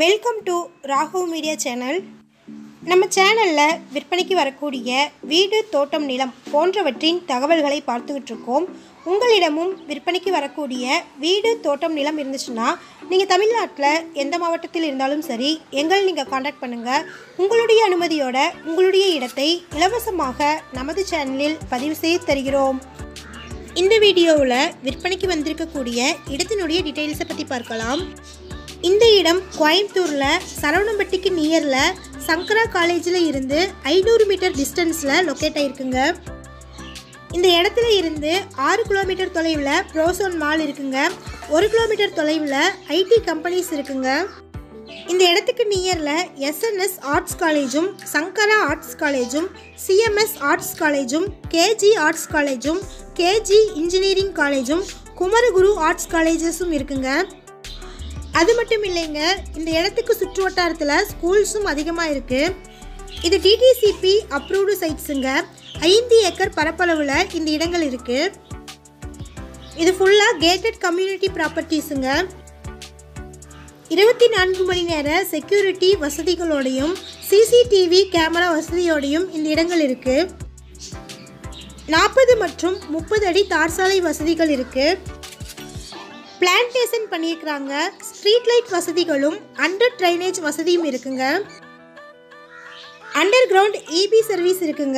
welcome to Raghav media channel நம்ம சேனலில் விற்பனைக்கு வரக்கூடிய வீடு தோட்டம் நிலம் போன்றவற்றின் தகவல்களை பார்த்துக்கிட்டு இருக்கோம் உங்களிடமும் விற்பனைக்கு வரக்கூடிய வீடு தோட்டம் நிலம் இருந்துச்சுன்னா நீங்கள் தமிழ்நாட்டில் எந்த மாவட்டத்தில் இருந்தாலும் சரி எங்களை நீங்கள் காண்டாக்ட் பண்ணுங்கள் உங்களுடைய அனுமதியோட உங்களுடைய இடத்தை இலவசமாக நமது சேனலில் பதிவு செய்து தருகிறோம் இந்த வீடியோவில் விற்பனைக்கு வந்திருக்கக்கூடிய இடத்தினுடைய டீட்டெயில்ஸை பற்றி பார்க்கலாம் இந்த இடம் கோயம்புத்தூரில் சரவணம்பட்டிக்கு நியரில் சங்கரா காலேஜில் இருந்து ஐநூறு மீட்டர் டிஸ்டன்ஸில் லொக்கேட் ஆயிருக்குங்க இந்த இடத்துல இருந்து ஆறு கிலோமீட்டர் தொலைவில் ப்ரோசோன் மால் இருக்குங்க ஒரு கிலோமீட்டர் தொலைவில் ஐடி கம்பெனிஸ் இருக்குங்க இந்த இடத்துக்கு நியரில் எஸ்என்எஸ் ஆர்ட்ஸ் காலேஜும் சங்கரா ஆர்ட்ஸ் காலேஜும் சிஎம்எஸ் ஆர்ட்ஸ் காலேஜும் கேஜி ஆர்ட்ஸ் காலேஜும் கேஜி இன்ஜினியரிங் காலேஜும் குமரகுரு ஆர்ட்ஸ் காலேஜஸும் இருக்குங்க அது மட்டும் இல்லைங்க இந்த இடத்துக்கு சுற்று வட்டாரத்தில் ஸ்கூல்ஸும் அதிகமாக இருக்குது இது டிடிசிபி அப்ரூவ்டு சைட்ஸுங்க ஐந்து ஏக்கர் பரப்பளவில் இந்த இடங்கள் இருக்குது இது ஃபுல்லாக கேட்டட் கம்யூனிட்டி ப்ராப்பர்ட்டிஸுங்க இருபத்தி நான்கு மணி நேர செக்யூரிட்டி வசதிகளோடையும் சிசிடிவி கேமரா வசதியோடையும் இந்த இடங்கள் இருக்குது நாற்பது மற்றும் முப்பது அடி தார் சாலை வசதிகள் இருக்குது பிளான்டேஷன் பண்ணியிருக்கிறாங்க ஸ்ட்ரீட் லைட் வசதிகளும் அண்டர் ட்ரைனேஜ் வசதியும் இருக்குங்க அண்டர் கிரவுண்ட் இபி சர்வீஸ் இருக்குங்க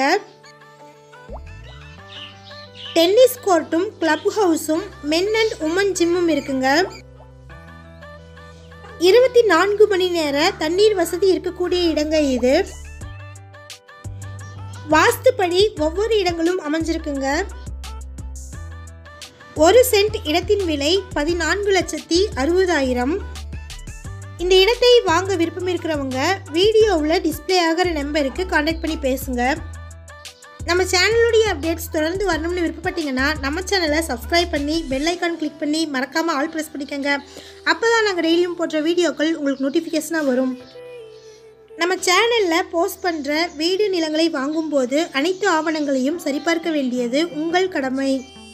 டென்னிஸ் கோர்ட்டும் கிளப் ஹவுஸும் மென் அண்ட் உமன் ஜிம்மும் இருக்குங்க இருபத்தி நான்கு மணி நேர தண்ணீர் வசதி இருக்கக்கூடிய இடங்க இது வாஸ்துப்படி ஒவ்வொரு இடங்களும் அமைஞ்சிருக்குங்க ஒரு சென்ட் இடத்தின் விலை பதினான்கு லட்சத்தி அறுபதாயிரம் இந்த இடத்தை வாங்க விருப்பம் இருக்கிறவங்க வீடியோவில் டிஸ்பிளே ஆகிற நம்பருக்கு காண்டாக்ட் பண்ணி பேசுங்க நம்ம சேனலுடைய அப்டேட்ஸ் தொடர்ந்து வரணும்னு விருப்பப்பட்டீங்கன்னா நம்ம சேனலை சப்ஸ்கிரைப் பண்ணி பெல் ஐக்கான் கிளிக் பண்ணி மறக்காமல் ஆல் ப்ரெஸ் பண்ணிக்கோங்க அப்போ தான் நாங்கள் டெய்லியும் போடுற வீடியோக்கள் உங்களுக்கு நோட்டிஃபிகேஷனாக வரும் நம்ம சேனலில் போஸ்ட் பண்ணுற வீடு நிலங்களை வாங்கும்போது அனைத்து ஆவணங்களையும் சரிபார்க்க வேண்டியது உங்கள் கடமை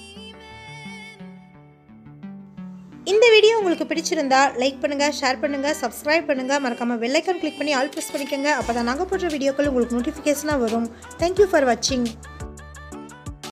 இந்த வீடியோ உங்களுக்கு பிடிச்சிருந்தா லைக் பண்ணுங்கள் ஷேர் பண்ணுங்கள் சப்ஸ்கிரைப் பண்ணுங்கள் மறக்காமல் பெல்லைக்கான் கிளிக் பண்ணி ஆல் ப்ரெஸ் பண்ணிக்கோங்க அப்போ தான் நாங்கள் போடுற வீடியோக்கள் உங்களுக்கு நோட்டிஃபிகேஷனாக வரும் தேங்க்யூ ஃபார் வாட்சிங்